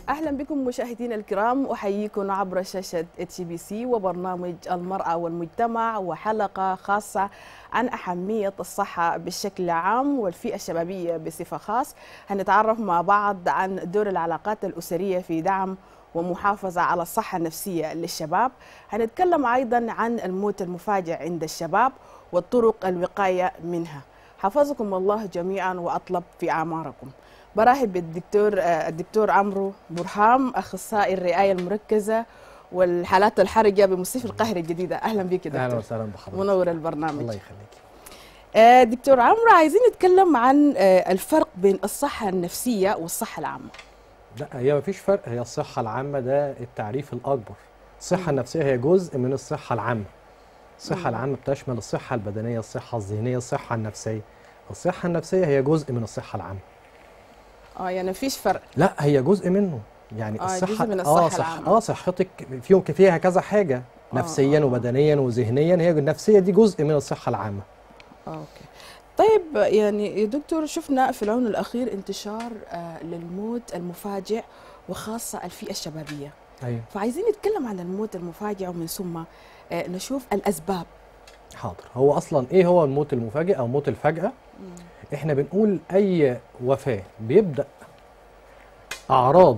اهلا بكم مشاهدينا الكرام احييكم عبر شاشه اتش بي سي وبرنامج المراه والمجتمع وحلقه خاصه عن اهميه الصحه بشكل عام والفئه الشبابيه بصفه خاص هنتعرف مع بعض عن دور العلاقات الاسريه في دعم ومحافظه على الصحه النفسيه للشباب هنتكلم ايضا عن الموت المفاجئ عند الشباب والطرق الوقايه منها حفظكم الله جميعا واطلب في اعماركم برحب بالدكتور الدكتور عمرو برهام اخصائي الرعايه المركزه والحالات الحرجه بمستشفى القاهره الجديده اهلا بك دكتور اهلا وسهلا بحضرتك منور البرنامج الله يخليك آه، دكتور عمرو عايزين نتكلم عن آه، الفرق بين الصحه النفسيه والصحه العامه لا هي مفيش فرق هي الصحه العامه ده التعريف الاكبر الصحه النفسيه هي جزء من الصحه العامه الصحه العامه بتشمل الصحه البدنيه الصحه الذهنيه الصحه النفسيه الصحه النفسيه هي جزء من الصحه العامه اه يعني مفيش فرق لا هي جزء منه يعني آه، الصحه جزء من الصحة اه صح العامة. اه صحتك فيهم فيها كذا حاجه آه، نفسيا آه. وبدنيا وذهنيا هي النفسيه دي جزء من الصحه العامه آه، اوكي طيب يعني يا دكتور شفنا في العون الاخير انتشار آه، للموت المفاجئ وخاصه الفئه الشبابيه ايوه فعايزين نتكلم عن الموت المفاجئ ومن ثم آه، نشوف الاسباب حاضر هو اصلا ايه هو الموت المفاجئ او موت الفجاه احنا بنقول اي وفاه بيبدا اعراض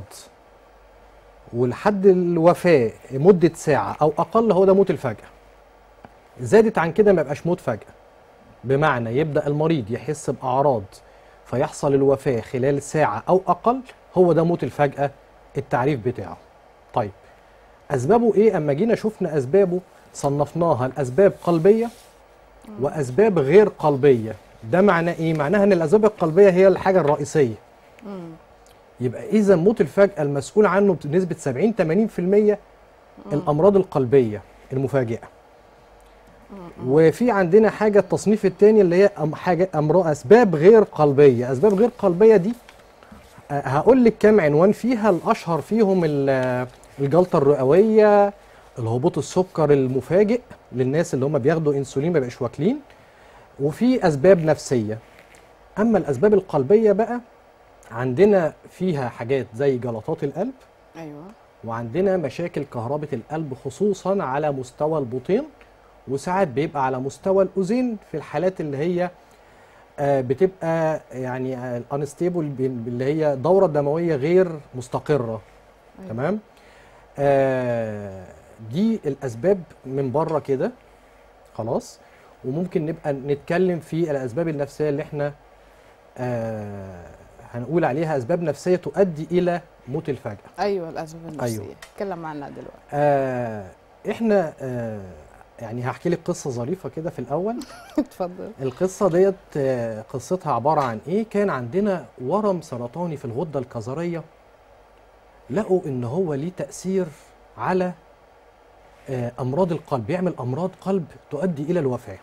ولحد الوفاه مده ساعه او اقل هو ده موت الفجاه زادت عن كده ما يبقاش موت فجاه بمعنى يبدا المريض يحس باعراض فيحصل الوفاه خلال ساعه او اقل هو ده موت الفجاه التعريف بتاعه طيب اسبابه ايه اما جينا شفنا اسبابه صنفناها الاسباب قلبيه واسباب غير قلبيه ده معناه ايه معناها ان الاسباب القلبيه هي الحاجه الرئيسيه مم. يبقى اذا موت الفجاه المسؤول عنه بنسبه 70 80% الامراض القلبيه المفاجئه وفي عندنا حاجه التصنيف الثاني اللي هي أم حاجه امراض اسباب غير قلبيه اسباب غير قلبيه دي آه، هقول لك كام عنوان فيها الاشهر فيهم ال- الجلطه الرئويه الهبوط السكر المفاجئ للناس اللي هم بياخدوا انسولين ما بيبقاش واكلين وفي اسباب نفسيه اما الاسباب القلبيه بقى عندنا فيها حاجات زي جلطات القلب ايوه وعندنا مشاكل كهربة القلب خصوصا على مستوى البطين وساعات بيبقى على مستوى الأذين في الحالات اللي هي آه، بتبقى يعني الانستيبل اللي هي دورة دموية غير مستقرة أيوة. تمام آه، دي الأسباب من بره كده خلاص وممكن نبقى نتكلم في الأسباب النفسية اللي احنا آه، هنقول عليها أسباب نفسية تؤدي إلى موت الفجأة ايوه الاسباب النفسيه أيوة. نتكلم عنها دلوقتي آه احنا آه يعني هحكي لك قصه ظريفه كده في الاول اتفضل القصه ديت آه قصتها عباره عن ايه كان عندنا ورم سرطاني في الغده الكظريه لقوا ان هو ليه تاثير على آه امراض القلب يعمل امراض قلب تؤدي الى الوفاه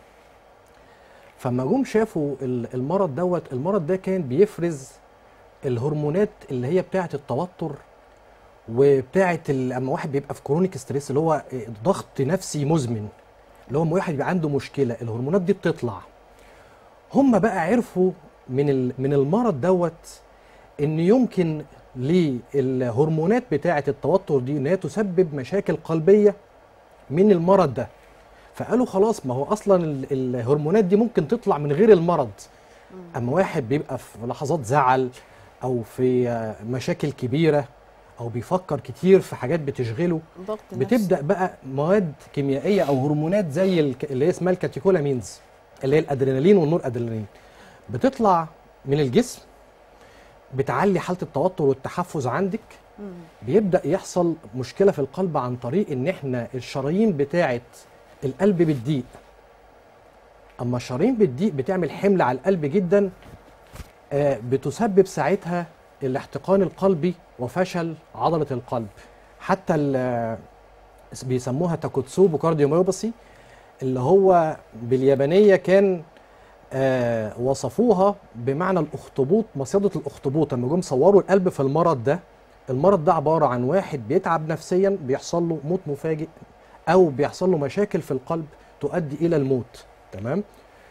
فما جم شافوا ال- المرض دوت المرض ده كان بيفرز الهرمونات اللي هي بتاعه التوتر وبتاعه ال- لما واحد بيبقى في كرونيك ستريس اللي هو ضغط نفسي مزمن اللي هو لما واحد بيبقى عنده مشكله الهرمونات دي بتطلع هم بقى عرفوا من ال- من المرض دوت ان يمكن للهرمونات بتاعه التوتر دي ان هي تسبب مشاكل قلبيه من المرض ده فقالوا خلاص ما هو اصلا ال- الهرمونات دي ممكن تطلع من غير المرض اما واحد بيبقى في لحظات زعل او في آه، مشاكل كبيره او بيفكر كتير في حاجات بتشغله ضغط نفسي. بتبدا بقى مواد كيميائيه او هرمونات زي الك- اللي هي اسمها الكاتيكولامينز اللي هي الادرينالين والنور ادرينالين بتطلع من الجسم بتعلي حاله التوتر والتحفز عندك مم. بيبدا يحصل مشكله في القلب عن طريق ان احنا الشرايين بتاعه القلب بتضيق اما الشرايين بتضيق بتعمل حمل على القلب جدا آه، بتسبب ساعتها الاحتقان القلبي وفشل عضله القلب حتى ال- بيسموها تاكوتسوبو كارديوميوباثي اللي هو باليابانيه كان آه وصفوها بمعنى الاخطبوط مصيده الاخطبوط لما جم صوروا القلب في المرض ده المرض ده عباره عن واحد بيتعب نفسيا بيحصل له موت مفاجئ او بيحصل له مشاكل في القلب تؤدي الى الموت تمام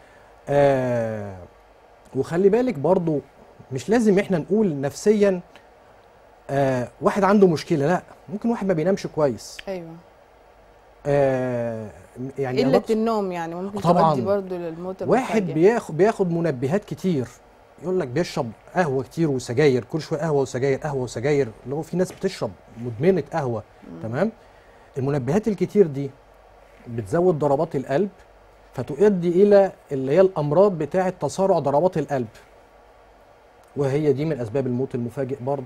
آه وخلي بالك برضو مش لازم احنا نقول نفسيا آه واحد عنده مشكله لا ممكن واحد ما بينامش كويس ايوه آه يعني قله برضه النوم يعني ممكن طبعاً. تؤدي برضه للموت واحد المفاجئ. بياخد بياخد منبهات كتير يقول لك بيشرب قهوه كتير وسجاير كل شويه قهوه وسجاير قهوه وسجاير اللي هو في ناس بتشرب مدمنه قهوه تمام المنبهات الكتير دي بتزود ضربات القلب فتؤدي الى اللي هي الامراض بتاعه تسارع ضربات القلب وهي دي من اسباب الموت المفاجئ برضه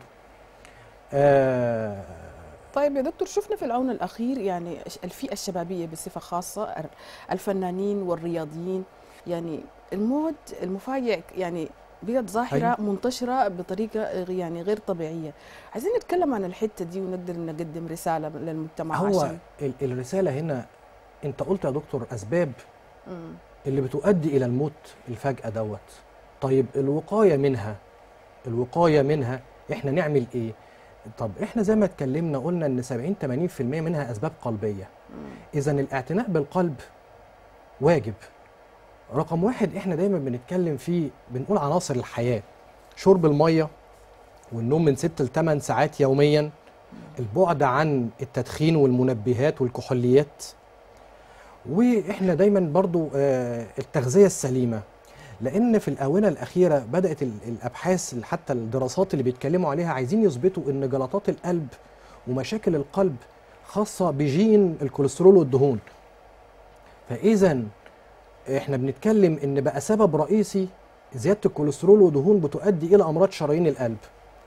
آه طيب يا دكتور شفنا في الآونة الأخير يعني الفئة الشبابية بصفة خاصة الفنانين والرياضيين يعني الموت المفاجئ يعني بقت ظاهرة أيوة. منتشرة بطريقة يعني غير طبيعية عايزين نتكلم عن الحتة دي ونقدر نقدم رسالة للمجتمع هو عشان ال- الرساله هنا انت قلت يا دكتور اسباب مم. اللي بتؤدي الى الموت الفجأة دوت طيب الوقاية منها الوقاية منها احنا نعمل ايه طب احنا زي ما اتكلمنا قلنا ان 70 80% منها اسباب قلبية اذا الاعتناء بالقلب واجب رقم واحد احنا دايما بنتكلم فيه بنقول عناصر الحياة شرب المية والنوم من 6 ل 8 ساعات يوميا البعد عن التدخين والمنبهات والكحوليات واحنا دايما برضو آه، التغذيه السليمه لان في الاونه الاخيره بدات ال- الابحاث حتى الدراسات اللي بيتكلموا عليها عايزين يثبتوا ان جلطات القلب ومشاكل القلب خاصه بجين الكوليسترول والدهون فاذا احنا بنتكلم ان بقى سبب رئيسي زياده الكوليسترول والدهون بتؤدي الى امراض شرايين القلب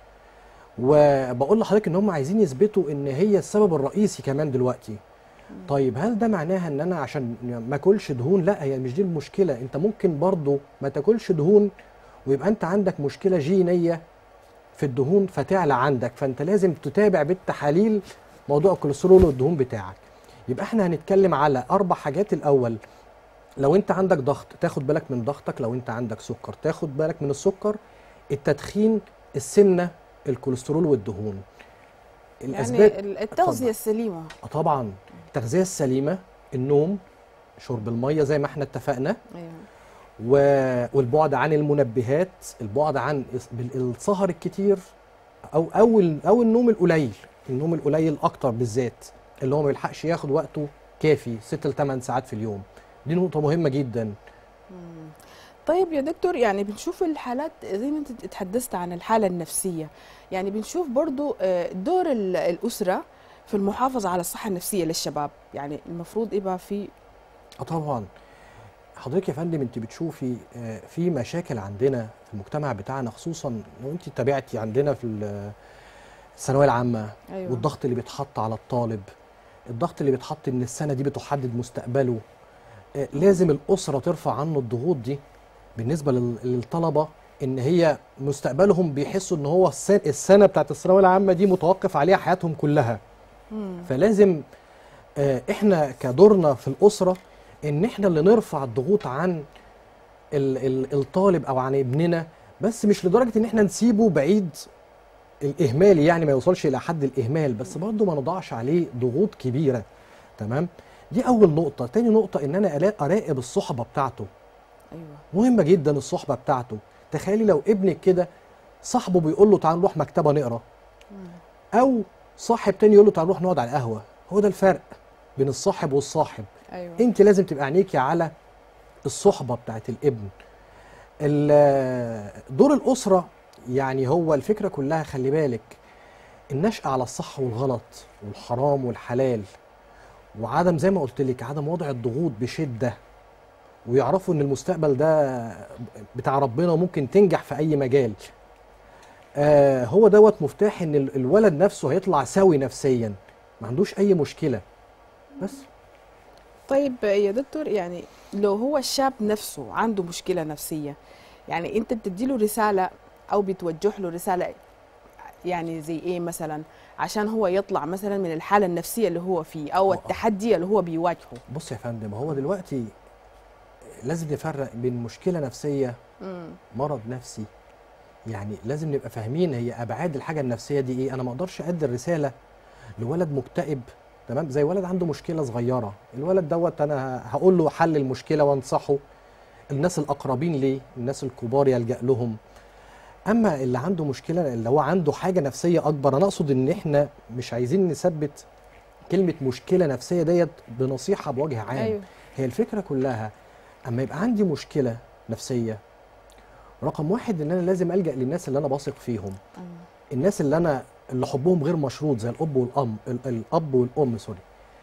وبقول لحضرتك ان هم عايزين يثبتوا ان هي السبب الرئيسي كمان دلوقتي طيب هل ده معناها ان انا عشان ما اكلش دهون لا هي مش دي المشكله انت ممكن برضو ما تاكلش دهون ويبقى انت عندك مشكله جينيه في الدهون فتعلى عندك فانت لازم تتابع بالتحاليل موضوع الكوليسترول والدهون بتاعك يبقى احنا هنتكلم على اربع حاجات الاول لو انت عندك ضغط تاخد بالك من ضغطك لو انت عندك سكر تاخد بالك من السكر التدخين السمنه الكوليسترول والدهون يعني ال- التغذية اتفضل. السليمة آه طبعا التغذيه السليمه النوم شرب الميه زي ما احنا اتفقنا أيوة. و... والبعد عن المنبهات البعد عن الس- بال- السهر الكتير او او ال- او النوم القليل النوم القليل اكتر بالذات اللي هو ما يلحقش ياخد وقته كافي 6 ل 8 ساعات في اليوم دي نقطه مهمه جدا طيب يا دكتور يعني بنشوف الحالات زي ما انت تحدثت عن الحالة النفسية يعني بنشوف برضو آه، دور ال- الأسرة في المحافظة على الصحة النفسية للشباب يعني المفروض يبقى في اه طبعا حضرتك يا فندم انت بتشوفي آه، في مشاكل عندنا في المجتمع بتاعنا خصوصا لو انت تابعتي عندنا في ال- الثانويه العامه أيوة. والضغط اللي بيتحط على الطالب الضغط اللي بيتحط ان السنه دي بتحدد مستقبله آه، لازم الاسره ترفع عنه الضغوط دي بالنسبه لل- للطلبه ان هي مستقبلهم بيحسوا ان هو السنه, السنة بتاعت الثانويه العامه دي متوقف عليها حياتهم كلها مم. فلازم آه، احنا كدورنا في الاسره ان احنا اللي نرفع الضغوط عن ال- ال- الطالب او عن ابننا بس مش لدرجه ان احنا نسيبه بعيد الاهمال يعني ما يوصلش الى حد الاهمال بس برضه ما نضعش عليه ضغوط كبيره تمام دي اول نقطه تاني نقطه ان انا ألا- اراقب الصحبه بتاعته أيوة مهمه جدا الصحبه بتاعته تخيلي لو ابنك كده صاحبه بيقول له تعال نروح مكتبه نقرا او صاحب تاني يقول له تعال نروح نقعد على القهوه هو ده الفرق بين الصاحب والصاحب أيوة انت لازم تبقى عينيكي على الصحبه بتاعت الابن ال- دور الاسره يعني هو الفكره كلها خلي بالك النشأة على الصح والغلط والحرام والحلال وعدم زي ما قلت لك عدم وضع الضغوط بشده ويعرفوا ان المستقبل ده بتاع ربنا وممكن تنجح في اي مجال آه هو دوت مفتاح ان ال- الولد نفسه هيطلع سوي نفسيا ما عندوش اي مشكله بس طيب يا دكتور يعني لو هو الشاب نفسه عنده مشكلة نفسية يعني انت بتديله رسالة او بتوجه له رسالة يعني زي ايه مثلا عشان هو يطلع مثلا من الحالة النفسية اللي هو فيه او آه. التحدي اللي هو بيواجهه بص يا فندم هو دلوقتي لازم نفرق بين مشكله نفسيه مم. مرض نفسي يعني لازم نبقى فاهمين هي ابعاد الحاجه النفسيه دي ايه انا ما اقدرش ادي الرساله لولد مكتئب تمام زي ولد عنده مشكله صغيره الولد دوت انا هقول له حل المشكله وانصحه الناس الاقربين ليه الناس الكبار يلجا لهم اما اللي عنده مشكله اللي هو عنده حاجه نفسيه اكبر انا اقصد ان احنا مش عايزين نثبت كلمه مشكله نفسيه ديت بنصيحه بوجه عام ايوه هي الفكره كلها اما يبقى عندي مشكله نفسيه رقم واحد ان انا لازم الجا للناس اللي انا بثق فيهم أيوة. الناس اللي انا اللي حبهم غير مشروط زي الاب والام ال- الاب والام سوري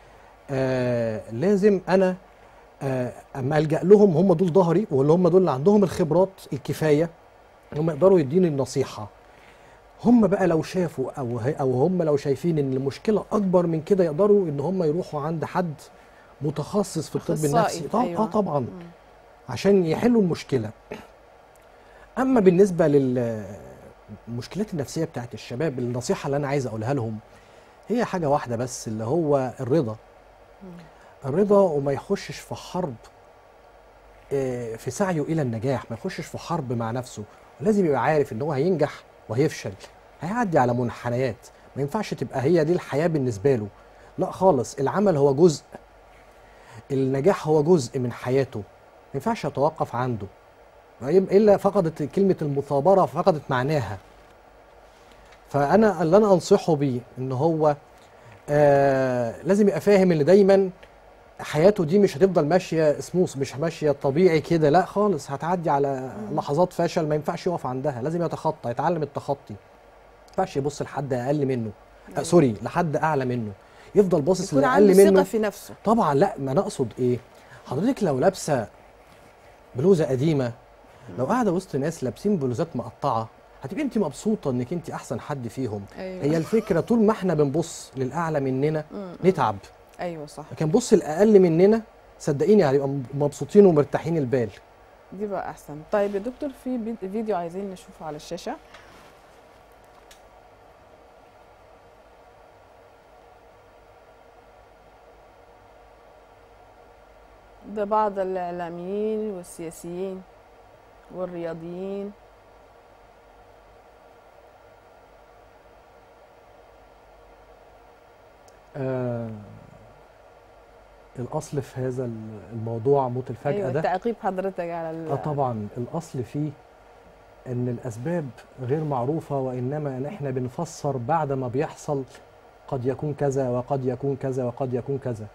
آه لازم انا آه اما الجا لهم هم دول ظهري واللي هم دول اللي عندهم الخبرات الكفايه هم يقدروا يديني النصيحه هم بقى لو شافوا او هي او هم لو شايفين ان المشكله اكبر من كده يقدروا ان هم يروحوا عند حد متخصص في الطب أخصائي، النفسي طب أيوة. اه طبعا مم. عشان يحلوا المشكله اما بالنسبه للمشكلات النفسيه بتاعت الشباب النصيحه اللي انا عايز اقولها لهم هي حاجه واحده بس اللي هو الرضا الرضا وما يخشش في حرب آه، في سعيه الى النجاح ما يخشش في حرب مع نفسه لازم يبقى عارف ان هو هينجح وهيفشل هيعدي على منحنيات ما ينفعش تبقى هي دي الحياه بالنسبه له لا خالص العمل هو جزء النجاح هو جزء من حياته ما ينفعش يتوقف عنده الا فقدت كلمه المثابره فقدت معناها فانا اللي انا انصحه بيه ان هو آه لازم يبقى فاهم ان دايما حياته دي مش هتفضل ماشيه سموث مش ماشيه طبيعي كده لا خالص هتعدي على لحظات فشل ما ينفعش يقف عندها لازم يتخطى يتعلم التخطي ما ينفعش يبص لحد اقل منه آه سوري لحد اعلى منه يفضل باصص يكون لاقل عنده ثقه منه في نفسه طبعا لا ما انا اقصد ايه حضرتك لو لابسه بلوزه قديمه لو قاعده وسط ناس لابسين بلوزات مقطعه هتبقي انت مبسوطه انك انت احسن حد فيهم ايوه هي الفكره طول ما احنا بنبص للاعلى مننا مم. نتعب ايوه صح لكن بص الاقل مننا صدقيني هنبقى مبسوطين ومرتاحين البال دي بقى احسن طيب يا دكتور في بي- فيديو عايزين نشوفه على الشاشه ده بعض الاعلاميين والسياسيين والرياضيين آه الاصل في هذا الموضوع موت الفجاه ايوه ده تعقيب حضرتك على ال- اه طبعا الاصل فيه ان الاسباب غير معروفه وانما ان احنا بنفسر بعد ما بيحصل قد يكون كذا وقد يكون كذا وقد يكون كذا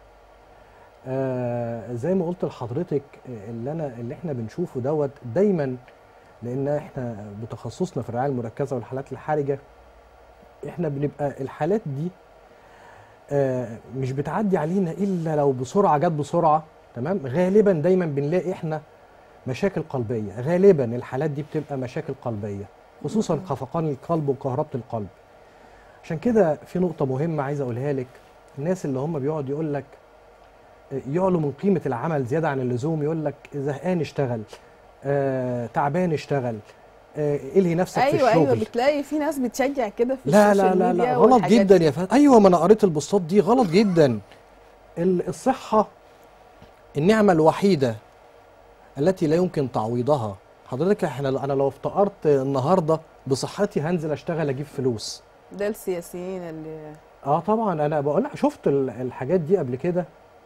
آه زي ما قلت لحضرتك آه، اللي انا اللي احنا بنشوفه دوت دايما لان احنا بتخصصنا في الرعايه المركزه والحالات الحرجه احنا بنبقى الحالات دي آه مش بتعدي علينا الا لو بسرعه جت بسرعه تمام غالبا دايما بنلاقي احنا مشاكل قلبيه غالبا الحالات دي بتبقى مشاكل قلبيه خصوصا خفقان القلب وكهربه القلب عشان كده في نقطه مهمه عايز اقولها لك الناس اللي هم بيقعد يقول لك يعلوا من قيمه العمل زياده عن اللزوم يقول لك زهقان اشتغل آه تعبان اشتغل آه الهي نفسك في ايوه الشغل ايوه بتلاقي في ناس بتشجع كده في لا لا السوشيال لا ميديا لا غلط والحاجات جدا دي. يا فندم ايوه ما انا قريت البوستات دي غلط جدا ال- الصحه النعمه الوحيده التي لا يمكن تعويضها حضرتك احنا انا لو افتقرت النهارده بصحتي هنزل اشتغل اجيب فلوس ده السياسيين اللي اه طبعا انا بقول لك شفت ال- الحاجات دي قبل كده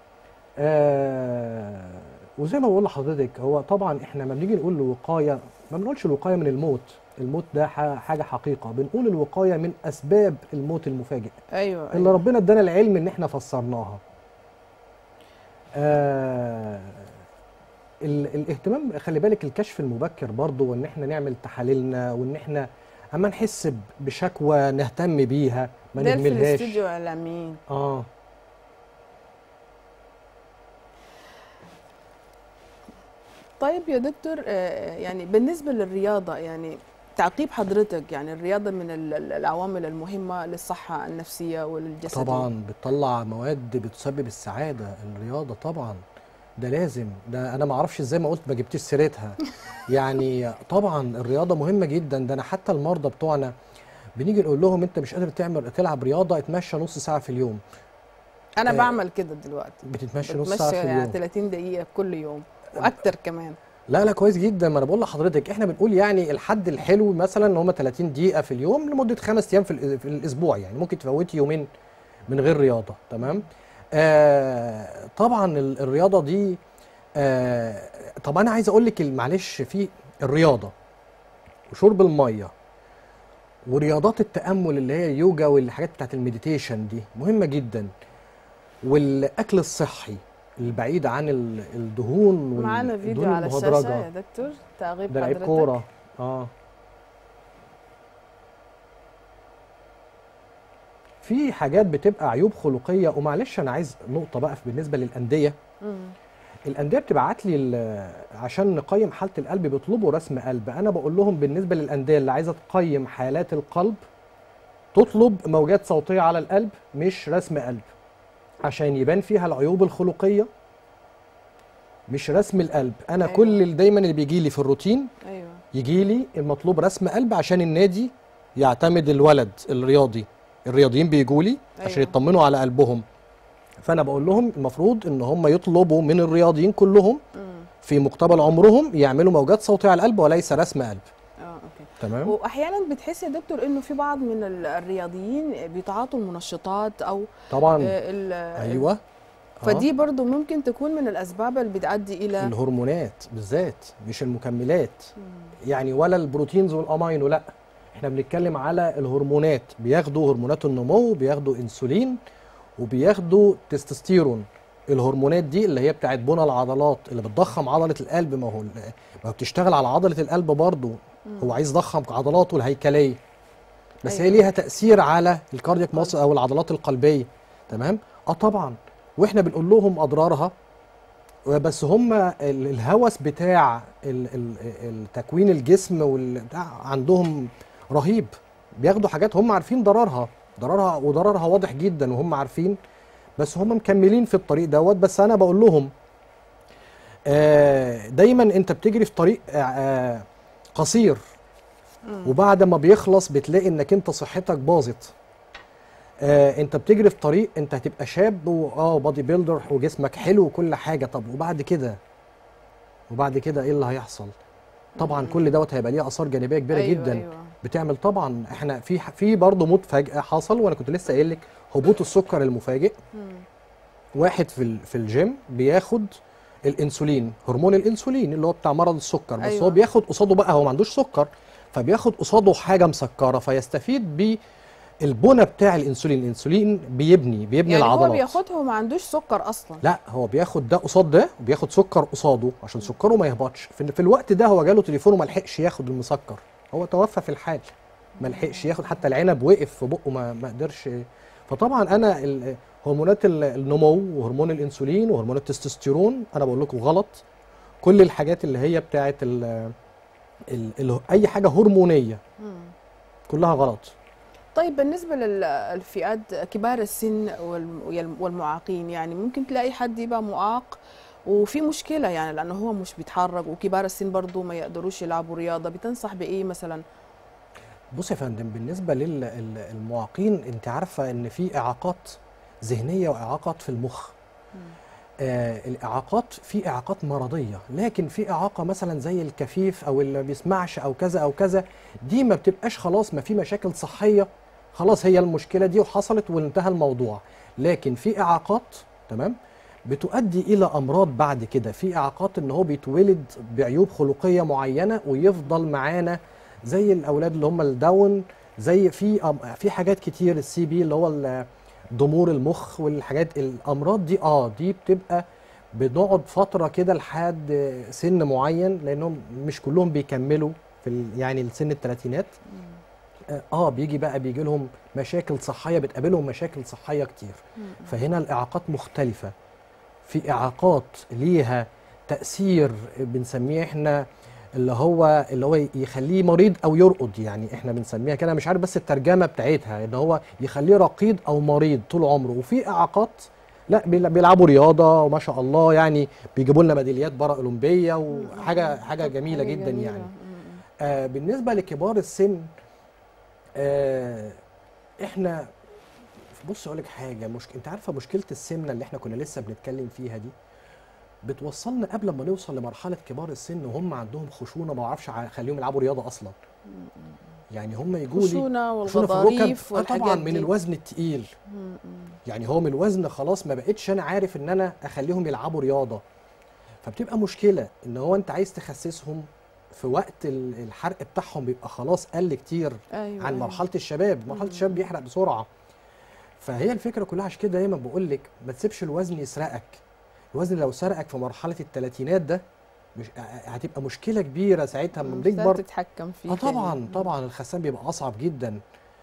آه وزي ما بقول لحضرتك هو طبعا احنا لما بنيجي نقول الوقايه ما بنقولش الوقايه من الموت الموت ده ح- حاجه حقيقه بنقول الوقايه من اسباب الموت المفاجئ ايوه, اللي أيوة. ربنا ادانا العلم ان احنا فسرناها آه ال- الاهتمام خلي بالك الكشف المبكر برضو وان احنا نعمل تحاليلنا وان احنا اما نحس ب- بشكوى نهتم بيها ما ده في نهملهاش الاستوديو اعلاميين اه طيب يا دكتور آه، يعني بالنسبه للرياضه يعني تعقيب حضرتك يعني الرياضه من ال- ال- العوامل المهمه للصحه النفسيه والجسديه طبعا بتطلع مواد بتسبب السعاده الرياضه طبعا ده لازم ده انا ما اعرفش ازاي ما قلت ما جبتش سيرتها يعني طبعا الرياضه مهمه جدا ده انا حتى المرضى بتوعنا بنيجي نقول لهم انت مش قادر تعمل تلعب رياضه اتمشى نص ساعه في اليوم انا آه، بعمل كده دلوقتي بتتمشى نص ساعه بتمشى في يعني اليوم 30 دقيقه كل يوم واكتر كمان لا لا كويس جدا ما انا بقول لحضرتك احنا بنقول يعني الحد الحلو مثلا ان هم 30 دقيقه في اليوم لمده خمس ايام في, الأ- في الاسبوع يعني ممكن تفوتي يومين من غير رياضه تمام آه طبعا ال- الرياضه دي آه طب انا عايز اقول لك ال- معلش في الرياضه وشرب الميه ورياضات التامل اللي هي اليوجا والحاجات بتاعت المديتيشن دي مهمه جدا والاكل الصحي البعيد عن ال- الدهون وال- معانا فيديو الدهون على الشاشه المهدرجة. يا دكتور تعقيب ده لعيب حضرتك كوره اه في حاجات بتبقى عيوب خلقيه ومعلش انا عايز نقطه بقى بالنسبه للانديه مم. الانديه بتبعت لي ال- عشان نقيم حاله القلب بيطلبوا رسم قلب انا بقول لهم بالنسبه للانديه اللي عايزه تقيم حالات القلب تطلب موجات صوتيه على القلب مش رسم قلب عشان يبان فيها العيوب الخلقيه مش رسم القلب انا أيوة. كل اللي دايما اللي بيجي لي في الروتين ايوه يجي لي المطلوب رسم قلب عشان النادي يعتمد الولد الرياضي الرياضيين بيجوا لي عشان أيوة. يطمنوا على قلبهم فانا بقول لهم المفروض ان هم يطلبوا من الرياضيين كلهم مم. في مقتبل عمرهم يعملوا موجات صوتيه على القلب وليس رسم قلب اه اوكي تمام واحيانا بتحس يا دكتور انه في بعض من ال- الرياضيين بيتعاطوا المنشطات او طبعا آه، ال- ايوه آه. فدي برضو ممكن تكون من الاسباب اللي بتؤدي الى الهرمونات بالذات مش المكملات يعني ولا البروتينز والامينو لا احنا بنتكلم على الهرمونات بياخدوا هرمونات النمو بياخدوا انسولين وبياخدوا تستوستيرون الهرمونات دي اللي هي بتاعت بنى العضلات اللي بتضخم عضله القلب ما هو ما هو بتشتغل على عضله القلب برضه هو عايز يضخم عضلاته الهيكليه بس هي أيوة. ليها تاثير على الكاردياك ماسل او العضلات القلبيه تمام اه طبعا واحنا بنقول لهم اضرارها بس هم ال- الهوس بتاع ال- ال- التكوين الجسم والبتاع عندهم رهيب بياخدوا حاجات هم عارفين ضررها ضررها وضررها واضح جدا وهم عارفين بس هم مكملين في الطريق دوت بس انا بقول لهم آه، دايما انت بتجري في طريق آه، آه، قصير وبعد ما بيخلص بتلاقي انك انت صحتك باظت آه انت بتجري في طريق انت هتبقى شاب واه بادي بيلدر وجسمك حلو وكل حاجه طب وبعد كده وبعد كده ايه اللي هيحصل طبعا كل دوت هيبقى ليه اثار جانبيه كبيره أيوة، جدا أيوة. بتعمل طبعا احنا في في برضه موت فجاه حصل وانا كنت لسه قايل لك هبوط السكر المفاجئ مم. واحد في ال- في الجيم بياخد الانسولين هرمون الانسولين اللي هو بتاع مرض السكر بس أيوة. هو بياخد قصاده بقى هو ما عندوش سكر فبياخد قصاده حاجه مسكره فيستفيد بالبنى بتاع الانسولين الانسولين بيبني بيبني يعني العضلات هو بياخدها وما عندوش سكر اصلا لا هو بياخد ده قصاد ده وبياخد سكر قصاده عشان سكره ما يهبطش في, في الوقت ده هو جاله تليفون وما لحقش ياخد المسكر هو توفى في الحال ما لحقش ياخد حتى العنب وقف في بقه ما ما قدرش فطبعا انا ال- هرمونات ال- النمو وهرمون الانسولين وهرمون التستوستيرون انا بقول لكم غلط كل الحاجات اللي هي بتاعت ال ال ال اي حاجه هرمونيه مم. كلها غلط طيب بالنسبة للفئات كبار السن والم- والمعاقين يعني ممكن تلاقي حد يبقى معاق وفي مشكلة يعني لأنه هو مش بيتحرك وكبار السن برضه ما يقدروش يلعبوا رياضة بتنصح بإيه مثلا؟ بص يا فندم بالنسبه للمعاقين انت عارفه ان في اعاقات ذهنيه واعاقات في المخ آه الاعاقات في اعاقات مرضيه لكن في اعاقه مثلا زي الكفيف او اللي ما بيسمعش او كذا او كذا دي ما بتبقاش خلاص ما في مشاكل صحيه خلاص هي المشكله دي وحصلت وانتهى الموضوع لكن في اعاقات تمام بتؤدي الى امراض بعد كده في اعاقات ان هو بيتولد بعيوب خلقيه معينه ويفضل معانا زي الاولاد اللي هم الداون زي في أم- في حاجات كتير السي بي اللي هو ال- ضمور المخ والحاجات الامراض دي اه دي بتبقى بنقعد فتره كده لحد سن معين لانهم مش كلهم بيكملوا في ال- يعني سن الثلاثينات اه آه، بيجي بقى بيجي لهم مشاكل صحيه بتقابلهم مشاكل صحيه كتير فهنا الاعاقات مختلفه في اعاقات ليها تاثير بنسميه احنا اللي هو اللي هو يخليه مريض او يرقد يعني احنا بنسميها كده مش عارف بس الترجمه بتاعتها ان هو يخليه رقيد او مريض طول عمره وفي اعاقات لا بيل- بيلعبوا رياضه وما شاء الله يعني بيجيبوا لنا ميداليات بره اولمبيه وحاجه حاجه جميله جدا يعني آه بالنسبه لكبار السن آه احنا بص اقول لك حاجه مش... انت عارفه مشكله السمنه اللي احنا كنا لسه بنتكلم فيها دي بتوصلنا قبل ما نوصل لمرحله كبار السن وهم عندهم خشونه ما اعرفش اخليهم يلعبوا رياضه اصلا يعني هم يجوا لي خشونة خشونة في الركب. والغضاريف آه طبعا والحاجات من دي. الوزن التقيل مم. يعني هو من الوزن خلاص ما بقتش انا عارف ان انا اخليهم يلعبوا رياضه فبتبقى مشكله ان هو انت عايز تخسسهم في وقت ال- الحرق بتاعهم بيبقى خلاص قل كتير ايوه عن أيوة. مرحله الشباب مرحله الشباب بيحرق بسرعه فهي الفكره كلها عشان كده دايما بقول لك ما تسيبش الوزن يسرقك الوزن لو سرقك في مرحله الثلاثينات ده مش هتبقى مشكله كبيره ساعتها لما مم، بنكبر تتحكم فيه اه تاني. طبعا طبعا الخسان بيبقى اصعب جدا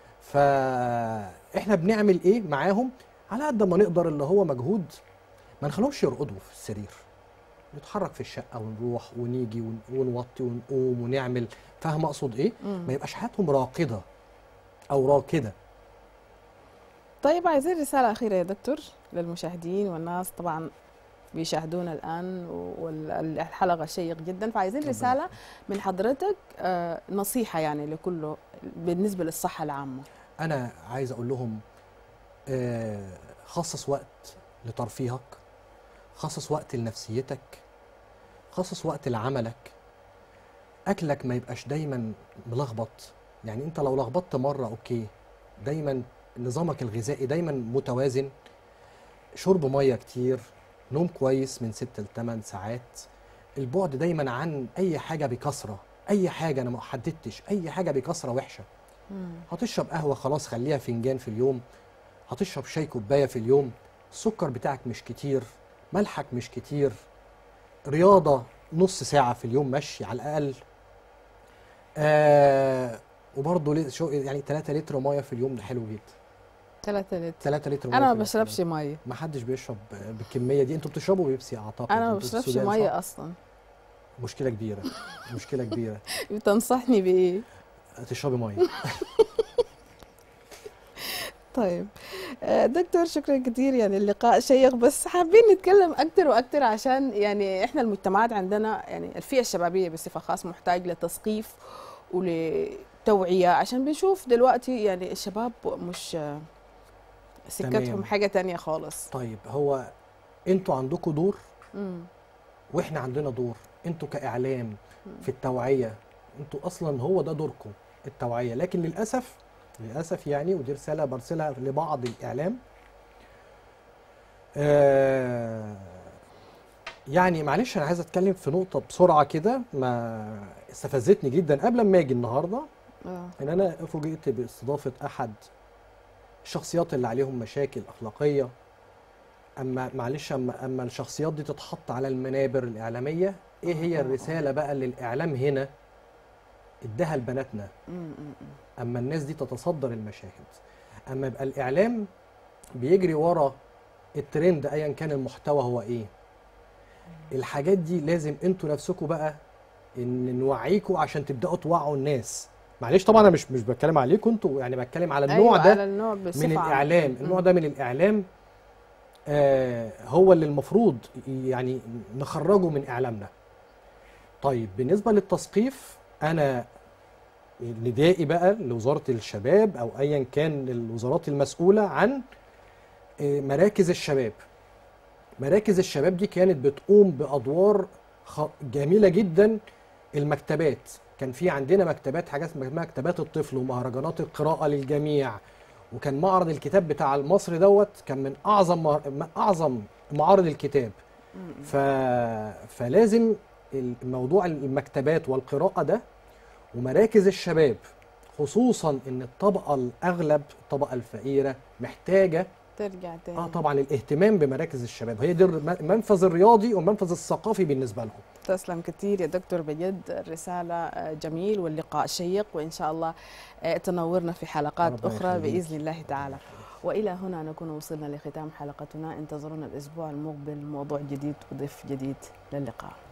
فاحنا بنعمل ايه معاهم على قد ما نقدر اللي هو مجهود ما نخليهمش يرقدوا في السرير نتحرك في الشقه ونروح ونيجي ون- ونوطي ونقوم ونعمل فاهم اقصد ايه مم. ما يبقاش حياتهم راقده او راكده طيب عايزين رسالة أخيرة يا دكتور للمشاهدين والناس طبعا بيشاهدونا الآن والحلقة شيق جدا فعايزين ربنا رسالة من حضرتك آه، نصيحة يعني لكله بالنسبة للصحة العامة انا عايز اقول لهم آه، خصص وقت لترفيهك خصص وقت لنفسيتك خصص وقت لعملك اكلك ما يبقاش دايما ملخبط يعني انت لو لخبطت مره اوكي دايما نظامك الغذائي دايما متوازن شرب ميه كتير نوم كويس من 6 ل 8 ساعات البعد دايما عن اي حاجه بكثره اي حاجه انا ما حددتش اي حاجه بكثره وحشه هتشرب قهوة خلاص خليها فنجان في اليوم هتشرب شاي كوباية في اليوم السكر بتاعك مش كتير ملحك مش كتير رياضة نص ساعة في اليوم مشي على الأقل آه وبرضه ليه- شو يعني 3 لتر مية في اليوم ده حلو جدا ثلاثة لتر 3 لتر مية أنا في ما اليوم. بشربش مية ما حدش بيشرب بالكمية دي انتوا بتشربوا بيبسي اعتقد أنا ما انتوا في بشربش السودان، صح؟ مية أصلا مشكلة كبيرة مشكلة كبيرة بتنصحني بإيه؟ تشربي مية طيب آه، دكتور شكرا كثير يعني اللقاء شيق بس حابين نتكلم اكثر واكثر عشان يعني احنا المجتمعات عندنا يعني الفئه الشبابيه بصفه خاصه محتاج لتثقيف ولتوعيه عشان بنشوف دلوقتي يعني الشباب مش آه، سكتهم تمام. حاجه تانية خالص طيب هو انتوا عندكم دور مم. واحنا عندنا دور انتوا كاعلام في التوعيه انتوا اصلا هو ده دوركم التوعيه لكن للاسف للاسف يعني ودي رساله برسلها لبعض الاعلام آه يعني معلش انا عايز اتكلم في نقطه بسرعه كده ما استفزتني جدا قبل ما اجي النهارده آه. ان انا فوجئت باستضافه احد الشخصيات اللي عليهم مشاكل اخلاقيه اما معلش اما اما الشخصيات دي تتحط على المنابر الاعلاميه ايه هي الرساله بقى اللي الاعلام هنا اداها لبناتنا مم، مم، مم. اما الناس دي تتصدر المشاهد اما يبقى الاعلام بيجري ورا الترند ايا كان المحتوى هو ايه الحاجات دي لازم انتوا نفسكم بقى ان نوعيكم عشان تبداوا توعوا الناس معلش طبعا انا مش مش بتكلم عليكم انتوا يعني بتكلم على النوع أيوة ده على النوع بصفة من عامة. الاعلام النوع ده من الاعلام آه هو اللي المفروض يعني نخرجه من اعلامنا طيب بالنسبه للتثقيف انا ندائي بقى لوزاره الشباب او ايا كان الوزارات المسؤوله عن آه، مراكز الشباب مراكز الشباب دي كانت بتقوم بادوار خ- جميله جدا المكتبات كان في عندنا مكتبات حاجات اسمها مكتبات الطفل ومهرجانات القراءه للجميع وكان معرض الكتاب بتاع المصري دوت كان من اعظم مه- اعظم معارض الكتاب مم. ف... فلازم الموضوع المكتبات والقراءه ده ومراكز الشباب خصوصا ان الطبقه الاغلب الطبقه الفقيره محتاجه ترجع تاني اه طبعا الاهتمام بمراكز الشباب هي دي الر- المنفذ الرياضي والمنفذ الثقافي بالنسبه لهم تسلم كثير يا دكتور بجد الرسالة آه، جميل واللقاء شيق وإن شاء الله آه، تنورنا في حلقات ربنا أخرى يخليك. بإذن الله تعالى وإلى هنا نكون وصلنا لختام حلقتنا انتظرونا الأسبوع المقبل موضوع جديد وضيف جديد للقاء